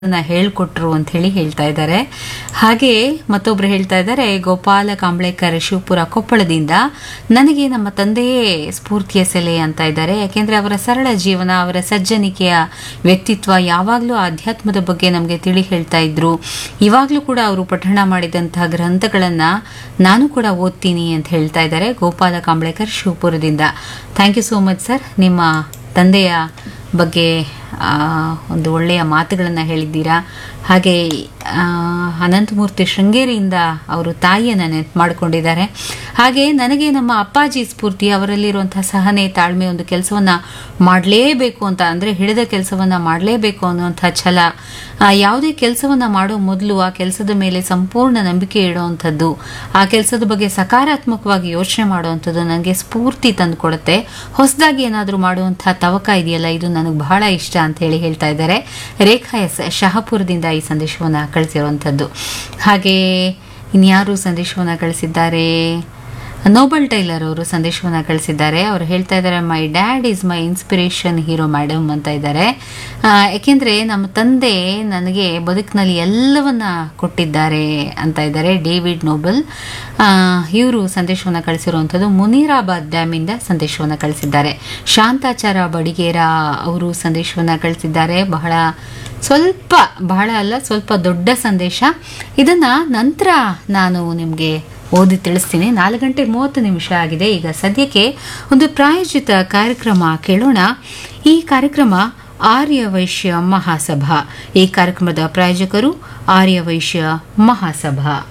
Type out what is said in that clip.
ನ ಹೇಳ್ಕೊಟ್ರು ಅಂತ ಹೇಳಿ ಹೇಳ್ತಾ ಇದ್ದಾರೆ ಹಾಗೆ ಮತ್ತೊಬ್ರು ಹೇಳ್ತಾ ಇದ್ದಾರೆ ಗೋಪಾಲ ಕಾಂಬ್ಳೇಕರ್ ಶಿವಪುರ ಕೊಪ್ಪಳದಿಂದ ನನಗೆ ನಮ್ಮ ತಂದೆಯೇ ಸ್ಫೂರ್ತಿಯ ಸೆಲೆ ಅಂತ ಇದ್ದಾರೆ ಯಾಕೆಂದ್ರೆ ಅವರ ಸರಳ ಜೀವನ ಅವರ ಸಜ್ಜನಿಕೆಯ ವ್ಯಕ್ತಿತ್ವ ಯಾವಾಗಲೂ ಆಧ್ಯಾತ್ಮದ ಬಗ್ಗೆ ನಮಗೆ ತಿಳಿ ಹೇಳ್ತಾ ಇದ್ರು ಇವಾಗಲೂ ಕೂಡ ಅವರು ಪಠಣ ಮಾಡಿದಂತಹ ಗ್ರಂಥಗಳನ್ನ ನಾನು ಕೂಡ ಓದ್ತೀನಿ ಅಂತ ಹೇಳ್ತಾ ಇದ್ದಾರೆ ಗೋಪಾಲ ಕಾಂಬ್ಳೇಕರ್ ಶಿವಪುರದಿಂದ thank you so much sir ನಿಮ್ಮ ತಂದೆಯ ಬಗ್ಗೆ ಆ, ಒಂದು ಒಳ್ಳೆಯ ಮಾತುಗಳನ್ನು ಹೇಳಿದ್ದೀರಾ ಹಾಗೆ ಆ, ಅನಂತಮೂರ್ತಿ ಶೃಂಗೇರಿಯಿಂದ ಅವರು ತಾಯಿಯನ್ನು ನೆನಪು ಮಾಡಿಕೊಂಡಿದ್ದಾರೆ ಹಾಗೆ ನನಗೆ ನಮ್ಮ ಅಪ್ಪಾಜಿ ಸ್ಫೂರ್ತಿ ಅವರಲ್ಲಿರುವಂತಹ ಸಹನೆ ತಾಳ್ಮೆ ಒಂದು ಕೆಲಸವನ್ನು ಮಾಡಲೇಬೇಕು ಅಂತ ಅಂದರೆ ಹಿಡಿದ ಕೆಲಸವನ್ನು ಮಾಡಲೇಬೇಕು ಅನ್ನುವಂಥ ಛಲ ಆ, ಯಾವುದೇ ಕೆಲಸವನ್ನು ಮಾಡೋ ಮೊದಲು ಆ ಕೆಲಸದ ಮೇಲೆ ಸಂಪೂರ್ಣ ನಂಬಿಕೆ ಇಡುವಂಥದ್ದು ಆ ಕೆಲಸದ ಬಗ್ಗೆ ಸಕಾರಾತ್ಮಕವಾಗಿ ಯೋಚನೆ ಮಾಡುವಂಥದ್ದು ನನಗೆ ಸ್ಫೂರ್ತಿ ತಂದುಕೊಡುತ್ತೆ ಹೊಸದಾಗಿ ಏನಾದರೂ ಮಾಡುವಂಥ ತವಕ ಇದೆಯಲ್ಲ ಇದು ನನಗೆ ಬಹಳ ಇಷ್ಟ ಅಂತ ಹೇಳಿ ಹೇಳ್ತಾ ಇದ್ದಾರೆ ರೇಖಾ ಎಸ್ ಶಹಪುರದಿಂದ ಈ ಸಂದೇಶವನ್ನು ಕಳಿಸಿರುವಂಥದ್ದು ಹಾಗೆ ಇನ್ಯಾರು ಸಂದೇಶವನ್ನು ಕಳಿಸಿದ್ದಾರೆ ನೋಬಲ್ ಟೈಲರ್ ಅವರು ಸಂದೇಶವನ್ನು ಕಳಿಸಿದ್ದಾರೆ ಅವರು ಹೇಳ್ತಾ ಇದ್ದಾರೆ my dad is my inspiration hero madam ಅಂತ ಇದ್ದಾರೆ ಆ, ಯಾಕೆಂದ್ರೆ ನಮ್ಮ ತಂದೆ ನನಗೆ ಬದುಕಿನಲ್ಲಿ ಎಲ್ಲವನ್ನ ಕೊಟ್ಟಿದ್ದಾರೆ ಅಂತ ಇದ್ದಾರೆ ಡೇವಿಡ್ ನೋಬಲ್ ಇವರು ಸಂದೇಶವನ್ನು ಕಳಿಸಿರುವಂಥದ್ದು ಮುನೀರಾಬಾದ್ ಡ್ಯಾಮಿಂದ ಸಂದೇಶವನ್ನು ಕಳಿಸಿದ್ದಾರೆ ಶಾಂತಾಚಾರ ಬಡಿಗೇರ ಅವರು ಸಂದೇಶವನ್ನು ಕಳಿಸಿದ್ದಾರೆ ಬಹಳ ಸ್ವಲ್ಪ ಬಹಳ ಅಲ್ಲ ಸ್ವಲ್ಪ ದೊಡ್ಡ ಸಂದೇಶ ಇದನ್ನ ನಂತರ ನಾನು ನಿಮಗೆ ಓದಿ ತಿಳಿಸ್ತೀನಿ ನಾಲ್ಕು ಗಂಟೆ ಮೂವತ್ತು ನಿಮಿಷ ಆಗಿದೆ ಈಗ ಸದ್ಯಕ್ಕೆ ಒಂದು ಪ್ರಾಯೋಜಿತ ಕಾರ್ಯಕ್ರಮ ಕೇಳೋಣ ಈ ಕಾರ್ಯಕ್ರಮ ಆರ್ಯ ವೈಶ್ಯ ಮಹಾಸಭಾ ಈ ಕಾರ್ಯಕ್ರಮದ ಪ್ರಾಯೋಜಕರು ಆರ್ಯ ವೈಶ್ಯ ಮಹಾಸಭಾ